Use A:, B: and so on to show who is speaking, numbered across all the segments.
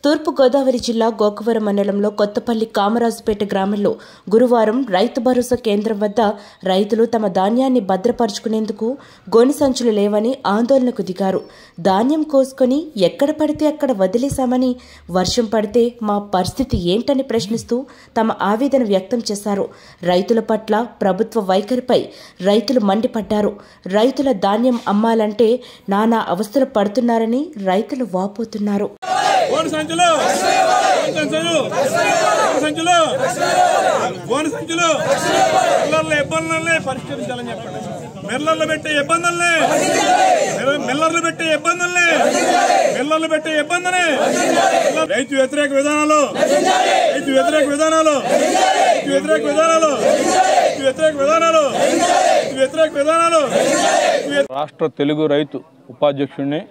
A: తూర్పుగోదావరి జిల్లా గోకవరం మండలంలో కొత్తపల్లి కామరాజుపేట గ్రామంలో గురువారం రైతు భరోసా కేంద్రం వద్ద రైతులు తమ ధాన్యాన్ని భద్రపరుచుకునేందుకు గోని సంచులు లేవని ఆందోళనకు దిగారు ధాన్యం కోసుకొని ఎక్కడ పడితే అక్కడ వదిలేశామని వర్షం పడితే మా పరిస్థితి ఏంటని ప్రశ్నిస్తూ తమ ఆవేదన వ్యక్తం చేశారు రైతుల పట్ల ప్రభుత్వ వైఖరిపై రైతులు మండిపడ్డారు రైతుల ధాన్యం అమ్మాలంటే నానా అవస్థలు పడుతున్నారని రైతులు వాపోతున్నారు
B: బోను సంచులు బోను సంచులు బోను సంచులు బోను సంచులు మిల్లర్ల ఇబ్బందుల్ని పరిష్కరించాలని చెప్పండి మిల్లర్లు పెట్టే ఇబ్బందుల్ని మిల్ల- మిల్లర్లు పెట్టే ఇబ్బందుల్ని మిల్లర్లు పెట్టే ఇబ్బందిని రైతు వ్యతిరేక విధానాలు రైతు వ్యతిరేక విధానాలు రైతు వ్యతిరేక విధానాలు రైతు వ్యతిరేక విధానాలు రైతు వ్యతిరేక విధానాలు రాష్ట్ర తెలుగు రైతు ఉపాధ్యక్షుడిని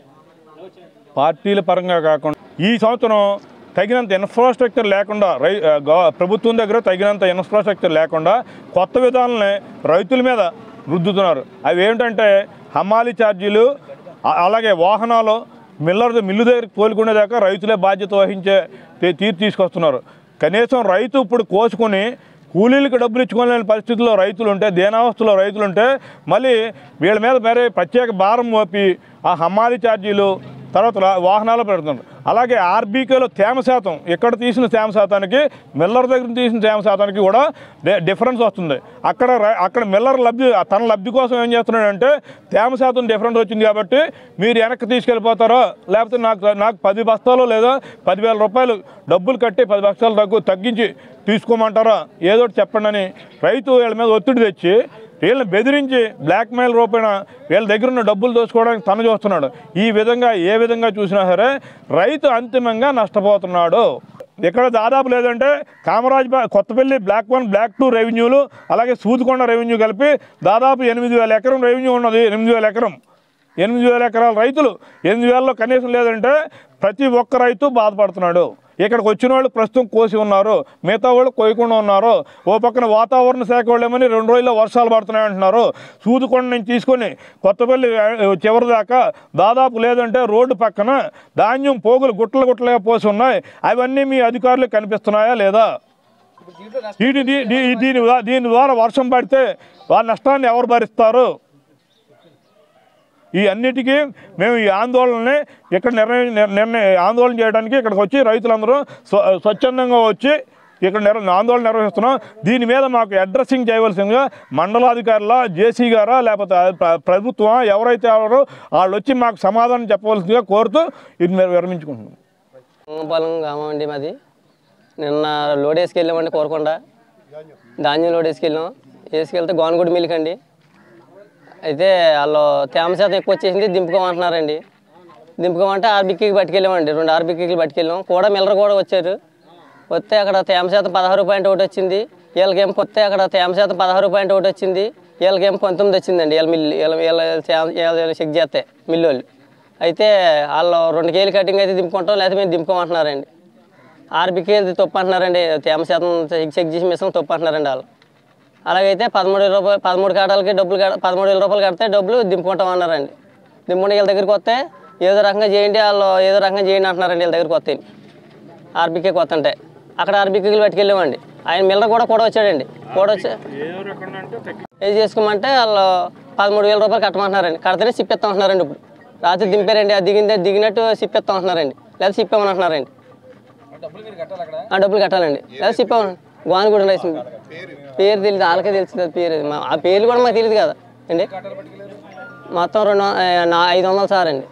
B: పార్టీల పరంగా కాకుండా ఈ సంవత్సరం తగినంత ఇన్ఫ్రాస్ట్రక్చర్ లేకుండా రై ఆ, గవ- ప్రభుత్వం దగ్గర తగినంత ఇన్ఫ్రాస్ట్రక్చర్ లేకుండా కొత్త విధానాలని రైతుల మీద రుద్దుతున్నారు అవి ఏమిటంటే హమాలి ఛార్జీలు ఆ- అలాగే వాహనాలు మిల్లర్ మిల్లు దగ్గరికి తోలుకునేదాకా రైతులే బాధ్యత వహించే తీ- తీరు తీసుకొస్తున్నారు కనీసం రైతు ఇప్పుడు కోసుకొని కూలీలకు డబ్బులు ఇచ్చుకోలేని పరిస్థితుల్లో రైతులు ఉంటే దీనావస్థలో రైతులు ఉంటే మళ్ళీ వీళ్ళ మీద వేరే ప్రత్యేక భారం మోపి ఆ హమాలి ఛార్జీలు తర్వాత రా- వాహనాలు పెడుతున్నారు అలాగే ఆర్బీకేలో తేమ శాతం ఇక్కడ తీసిన తేమ శాతానికి మిల్లర్ దగ్గర తీసిన తేమ శాతానికి కూడా డి- డిఫరెన్స్ వస్తుంది అక్కడ రై- అక్కడ మిల్లర్ లబ్ధి తన లబ్ధి కోసం ఏం చేస్తున్నాడంటే తేమ శాతం డిఫరెన్స్ వచ్చింది కాబట్టి మీరు వెనక్కి తీసుకెళ్ళిపోతారో లేకపోతే నాకు నాకు పది బస్తాలు లేదా పదివేల రూపాయలు డబ్బులు కట్టి పది బస్తాలు తగ్గు తగ్గించి తీసుకోమంటారా ఏదో ఒకటి చెప్పండి అని రైతు వీళ్ళ మీద ఒత్తిడి తెచ్చి వీళ్ళని బెదిరించి బ్లాక్మెయిల్ రూపేణ వీళ్ళ దగ్గర ఉన్న డబ్బులు దోచుకోవడానికి తను చూస్తున్నాడు ఈ విధంగా ఏ విధంగా చూసినా సరే రైతు అంతిమంగా నష్టపోతున్నాడు ఇక్కడ దాదాపు లేదంటే కామరాజ్ బా- Kothapalli block one block two రెవెన్యూలు అలాగే సూదికొండ రెవెన్యూ కలిపి దాదాపు ఎనిమిది వేల ఎకరం రెవెన్యూ ఉన్నది ఎనిమిది వేల ఎకరం ఎనిమిది వేల ఎకరాల రైతులు ఎనిమిది వేలలో కనీసం లేదంటే ప్రతి ఒక్క రైతు బాధపడుతున్నాడు ఇక్కడికి వచ్చిన వాళ్ళు ప్రస్తుతం కోసి ఉన్నారు మిగతా వాళ్ళు కోయకుండా ఉన్నారు ఓ పక్కన వాతావరణ శాఖ వాళ్ళు ఏమని రెండు రోజుల్లో వర్షాలు పడుతున్నాయి అంటున్నారు సూదుకొండ నుంచి తీసుకొని కొత్తపల్లి ఆ, చివరి దాకా దాదాపు లేదంటే రోడ్డు పక్కన ధాన్యం పోగులు గుట్టలు గుట్టలుగా పోసి ఉన్నాయి అవన్నీ మీ అధికారులకు కనిపిస్తున్నాయా లేదా దీని దీ- దీ- దీని ద్వా- దీని ద్వారా వర్షం పడితే వాళ్ళ నష్టాన్ని ఎవరు భరిస్తారు ఈ అన్నిటికీ మేము ఈ ఆందోళనని ఇక్కడ నిర్ణయం నిర్- నిర్ణయ ఆందోళన చేయడానికి ఇక్కడికి వచ్చి రైతులందరూ స్వ స్వచ్ఛందంగా వచ్చి ఇక్కడ నిర్ ఆందోళన నిర్వహిస్తున్నాం దీని మీద మాకు అడ్రస్సింగ్ చేయవలసిందిగా మండలాధికారుల జేసీ గారా లేకపోతే ప్ర- ప్రభుత్వం ఎవరైతే ఎవరో వాళ్ళు వచ్చి మాకు సమాధానం చెప్పవలసిందిగా కోరుతూ ఇది మేము విరమించుకుంటున్నాం
C: పొలం గ్రామం అండి మాది నిన్న లోడ్ వేసుకెళ్ళామండి కోరకొండ ధాన్యం లోడ్ వేసుకెళ్ళాం వేసుకెళ్తే గోనగుడి మిల్క్ అండి అయితే వాళ్ళు తేమ శాతం ఎక్కువ వచ్చేసింది దింపుకోమంటున్నారండి దింపుకోమంటే ఆర్బిక్కి పట్టుకెళ్ళామండి రెండు ఆర్బిక్కి పట్టుకెళ్ళాం కూడా మిల్లర్ కూడా వచ్చారు వస్తే అక్కడ తేమ శాతం పదహారు పాయింట్ ఒకటి వచ్చింది వీళ్ళకేం వస్తే అక్కడ తేమ శాతం పదహారు పాయింట్ ఒకటి వచ్చింది వీళ్ళకేం పంతొమ్మిది వచ్చిందండి వీళ్ళ మిల్లు వీళ్ళ వీళ్ళ తేమ- వీళ్ళ చెక్ చేస్తే మిల్లు వాళ్ళు అయితే వాళ్ళు రెండు కేజీలు కటింగ్ అయితే దింపుకుంటాం లేకపోతే మేము దింపుకోమంటున్నారండి ఆర్బీకి తప్పు అంటున్నారండి తేమ శాతం చెక్ చెక్ చేసి మిషన్ తప్పు అంటున్నారండి వాళ్ళు అలాగైతే పదమూడు వేల రూపాయలు పదమూడు కాటాలకి డబ్బులు కడ పదమూడు వేల రూపాయలు కడితే డబ్బులు దింపుకుంటాం అన్నారండి దింపుకుంటే వీళ్ళ దగ్గరికి వస్తే ఏదో రకంగా చేయండి వాళ్ళు ఏదో రకంగా చేయండి అంటున్నారండి వీళ్ళ దగ్గరికి వస్తే ఆర్బీకే కొత్త అంటే అక్కడ ఆర్బీకేకి పట్టుకెళ్ళామండి ఆయన మిల్లర్ కూడా కూడా వచ్చాడండి కూడా వచ్చి ఏం చేసుకోమంటే వాళ్ళు పదమూడు వేల రూపాయలు కట్టమంటున్నారండి కడితేనే సిప్పిస్తాం అంటున్నారండి ఇప్పుడు రాత్రి దింపారండి అది దిగిందే దిగినట్టు సిప్పిస్తాం అంటున్నారండి లేదా సిప్పామని అంటున్నారండి ఆ డబ్బులు కట్టాలండి లేదా సిప్పామని గోనగూడ రైస్ మిల్. పేరు తెలియదు వాళ్ళకే తెలుస్తుంది అది పేరు మా- ఆ పేర్లు కూడా మాకు తెలియదు కదా అండి మొత్తం రెండు వం- ఆ, నా ఐదు వందలు సార్ అండి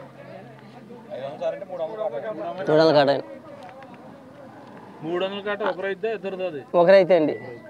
C: మూడు వందలు కట్టండి
B: మూడు వందల కాట ఒకరైతే ఇద్దరు
C: ఒకరైతే అండి